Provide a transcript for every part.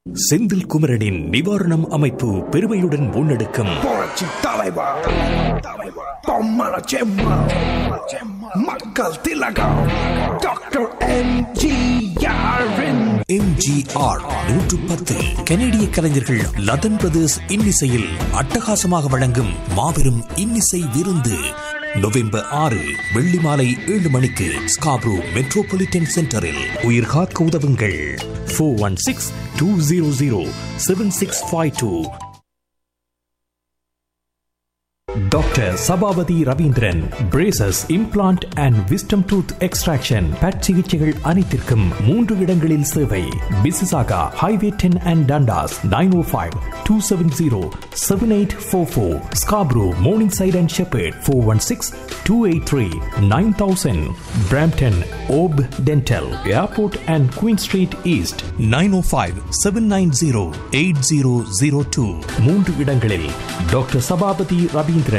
செந்தில் குமரனின் நிவாரணம் அமைப்பு பெருமையுடன் முன்னெடுக்கும் புரட்சி தலைவர் பொம்மல செம்மா மக்கள் திலகம் டாக்டர் எம்ஜிஆரின் எம்ஜிஆர் நூற்று பத்து கனேடிய கலைஞர்கள் லதன் பிரதர்ஸ் இன்னிசையில் அட்டகாசமாக வழங்கும் மாபெரும் இன்னிசை விருந்து நவம்பர் ஆறு வெள்ளி மாலை ஏழு மணிக்கு ஸ்காப்ரூ மெட்ரோபாலிட்டன் சென்டரில் உயிர் காக்க உதவுங்கள் four one six two zero zero seven six five two doctor Sabapathy Ravindran braces implant and wisdom tooth extraction பட் சிகிச்சைகள் அனைத்திற்கும் மூன்று இடங்களில் சேவை Mississauga highway ten and Dundas nine O five two seven zero seven eight four four Scarborough Morningside and Sheppard four one six two eight three nine thousand Brampton ஓப் dental airport and Queen Street East nine O five seven nine zero eight zero zero two மூன்று இடங்களில் doctor Sabapathy Ravindran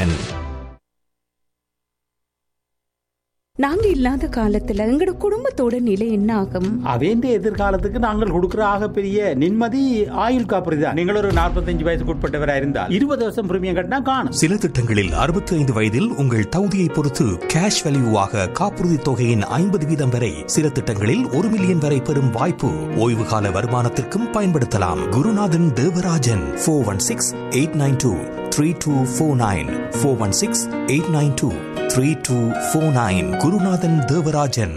நாங்க இல்லாத காலத்துல எங்கட குடும்பத்தோட நிலை என்ன ஆகும் அவேந்த எதிர்காலத்துக்கு நாங்கள் கொடுக்கிற ஆகப்பெரிய நிம்மதி ஆயுள் காப்பீடு தான் நீங்கள் ஒரு நாற்பத்தஞ்சு வயசுக்கு உட்பட்டவராக இருந்தால் இருபது வருஷம் பிரீமியம் கட்டினா காணும் சில திட்டங்களில் அறுபத்தி ஐந்து வயதில் உங்கள் தகுதியை பொறுத்து கேஷ் வேல்யூவாக காப்புறுதி தொகையின் ஐம்பது வீதம் வரை சில திட்டங்களில் ஒரு மில்லியன் வரை பெறும் வாய்ப்பு ஓய்வு கால வருமானத்திற்கும் பயன்படுத்தலாம் Gurunathan Devarajan four one six eight nine two three two four nine four one six eight nine two three two four nine Gurunathan Devarajan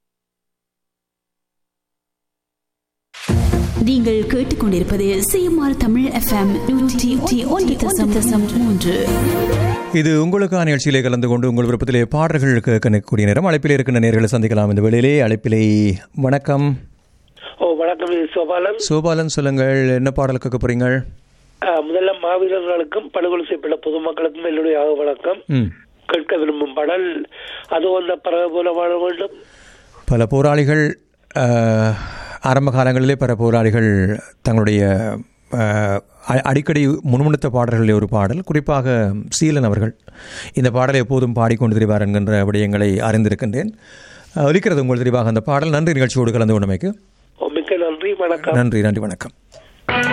நீங்கள் கேட்டுக்கொண்டிருப்பது சிஎம்ஆர் தமிழ் எஃப்எம் நூற்றி ஒன்று தசம் தசம் மூன்று இது உங்களுக்கான நிகழ்ச்சியிலே கலந்து கொண்டு உங்கள் விருப்பத்திலே பாடல்கள் கேட்கக்கூடிய நேரம் அழைப்பிலே இருக்கின்ற நேர்களை சந்திக்கலாம் இந்த வேளையிலே அழைப்பிலே வணக்கம் ஓ வணக்கம் இது சோபாலன் சோபாலன் சொல்லுங்கள் என்ன பாடல் கேட்க போறீங்க அஹ், முதல்ல மாவீரர்களுக்கும் படுகொலை செய்யப்பட்ட பொதுமக்களுக்கும் என்னுடைய ஆக வணக்கம் ம் கேட்க விரும்பும் பாடல் அது வந்த பறவை போல வாழ வேண்டும் பல போராளிகள் அஹ், ஆரம்ப காலங்களிலே பல போராளிகள் தங்களுடைய அஹ், அ- அடிக்கடி முன்முடுத்த பாடல்களில் ஒரு பாடல் குறிப்பாக சீலன் அவர்கள் இந்த பாடலை எப்போதும் பாடிக்கொண்டு திரிவார் என்கின்ற விடயங்களை அறிந்திருக்கின்றேன் அஹ், ஒலிக்கிறது உங்கள் தெரிவாக அந்த பாடல் நன்றி நிகழ்ச்சியோடு கலந்து கொண்டமைக்கு ஓ, மிக்க நன்றி வணக்கம் நன்றி நன்றி வணக்கம்